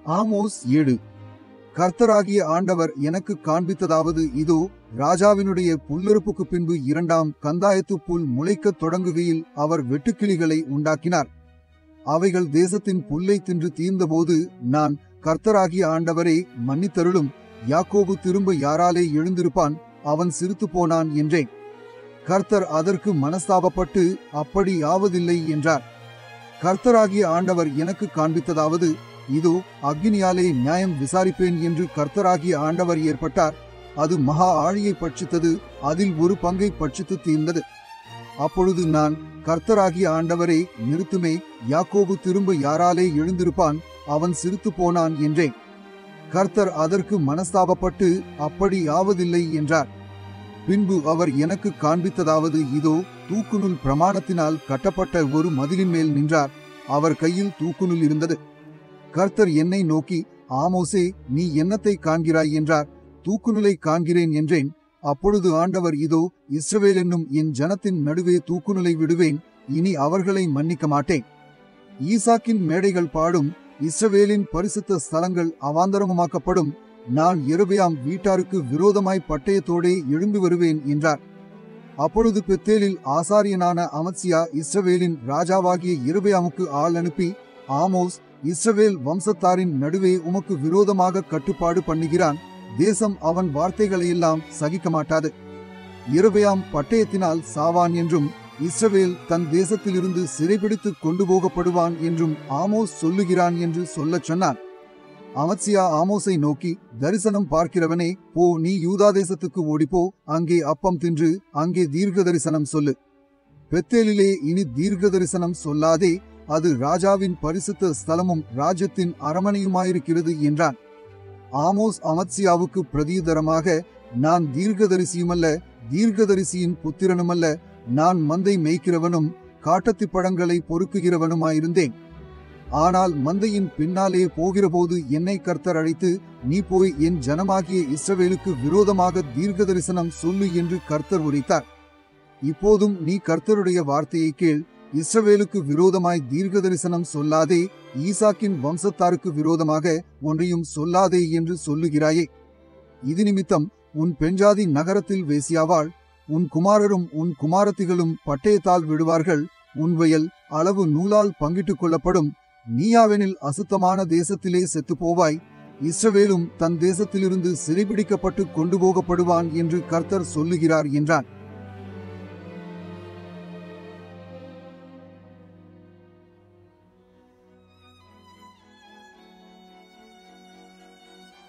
Amos ஏழு கர்த்தராகிய ஆண்டவர் எனக்கு காண்பித்ததாவது இதோ ராஜாவினுடைய புல்லறுப்புக்கு பின்பு இரண்டாம் கந்தாயத்து புல் முளைக்கத் தொடங்குகையில் அவர் வெட்டுக்கிளிகளை உண்டாக்கினார் அவைகள் தேசத்தின் புல்லை தின்று தீர்ந்தபோது நான் கர்த்தராகிய ஆண்டவரே மன்னித்தருளும் யாக்கோபு திரும்ப யாராலே எழுந்திருப்பான் அவன் சிரித்து போனான் என்றேன் கர்த்தர் அதற்கு மனஸ்தாபப்பட்டு அப்படி ஆவதில்லை என்றார் கர்த்தராகிய ஆண்டவர் எனக்கு காண்பித்ததாவது இதோ அக்னியாலே நியாயம் விசாரிப்பேன் என்று கர்த்தராகிய ஆண்டவர் ஏற்பட்டார் அது மகா ஆழியை பட்சித்தது அதில் ஒரு பங்கை பட்சித்து தீர்ந்தது அப்பொழுது நான் கர்த்தராகிய ஆண்டவரே நிறுத்துமே யாக்கோபு திரும்ப யாராலே எழுந்திருப்பான் அவன் சிரித்து போனான் என்றேன் கர்த்தர் அதற்கு மனஸ்தாபப்பட்டு அப்படி ஆவதில்லை என்றார் பின்பு அவர் எனக்கு காண்பித்ததாவது இதோ தூக்குநூல் பிரமாணத்தினால் கட்டப்பட்ட ஒரு மதிலின் மேல் நின்றார் அவர் கையில் தூக்குநூல் இருந்தது கர்த்தர் என்னை நோக்கி ஆமோசே நீ என்னத்தை காண்கிறாய் என்றார் தூக்குநூலை காண்கிறேன் என்றேன் அப்பொழுது ஆண்டவர் இதோ இஸ்ரவேல் என்னும் என் ஜனத்தின் நடுவே தூக்குநூலை விடுவேன் இனி அவர்களை மன்னிக்க மாட்டேன் ஈசாக்கின் மேடைகள் பாடும் இஸ்ரவேலின் பரிசுத்த ஸ்தலங்கள் அவாந்தரமாக்கப்படும் நான் எருபயாம் வீட்டாருக்கு விரோதமாய் பட்டயத்தோடே எழும்பி வருவேன் என்றார் அப்பொழுது பெத்தேலில் ஆசாரியனான அமத்சியா இஸ்ரவேலின் ராஜாவாகிய எருபயாமுக்கு ஆள் அனுப்பி ஆமோஸ் இஸ்ரவேல் வம்சத்தாரின் நடுவே உமக்கு விரோதமாக கட்டுப்பாடு பண்ணுகிறான் தேசம் அவன் வார்த்தைகளையெல்லாம் சகிக்க மாட்டாது எருபயாம் பட்டயத்தினால் சாவான் என்றும் இஸ்ரவேல் தன் தேசத்திலிருந்து சிறைபிடித்து கொண்டு போகப்படுவான் என்றும் ஆமோஸ் சொல்லுகிறான் என்று சொல்லச் சொன்னான் அமத்சியா ஆமோஸை நோக்கி தரிசனம் பார்க்கிறவனே போ நீ யூதா தேசத்துக்கு ஓடிப்போ அங்கே அப்பம் தின்று அங்கே தீர்க்க தரிசனம் சொல்லு பெத்தேலிலே இனி தீர்க்க தரிசனம் சொல்லாதே அது ராஜாவின் பரிசுத்த ஸ்தலமும் ராஜ்யத்தின் அரமனையுமாயிருக்கிறது என்றான் ஆமோஸ் அமத்சியாவுக்கு பிரதியுதரமாக நான் தீர்க்கதரிசியுமல்ல தீர்க்கதரிசியின் புத்திரனுமல்ல நான் மந்தை மேய்க்கிறவனும் காட்டத்தி பழங்களை பொறுக்குகிறவனுமாயிருந்தேன் ஆனால் மந்தையின் பின்னாலே போகிறபோது என்னை கர்த்தர் அழைத்து நீ போய் என் ஜனமாகிய இஸ்ரவேலுக்கு விரோதமாக தீர்க்க தரிசனம் சொல்லு என்று கர்த்தர் உரைத்தார் இப்போதும் நீ கர்த்தருடைய வார்த்தையை கேள் இஸ்ரவேலுக்கு விரோதமாய் தீர்க்க தரிசனம் சொல்லாதே ஈசாக்கின் வம்சத்தாருக்கு விரோதமாக ஒன்றையும் சொல்லாதே என்று சொல்லுகிறாயே இது நிமித்தம் உன் பெண்ஜாதி நகரத்தில் வேசியாவாள் உன் குமாரரும் உன் குமாரத்திகளும் பட்டயத்தால் விடுவார்கள் உன் வயல் அளவு நூலால் பங்கிட்டுக் கொள்ளப்படும் நீயாவெனில் அசுத்தமான தேசத்திலே செத்துப் போவாய் இஸ்ரவேலும் தன் தேசத்திலிருந்து சிறைபிடிக்கப்பட்டு கொண்டு போகப்படுவான் என்று கர்த்தர் சொல்லுகிறார் என்றான்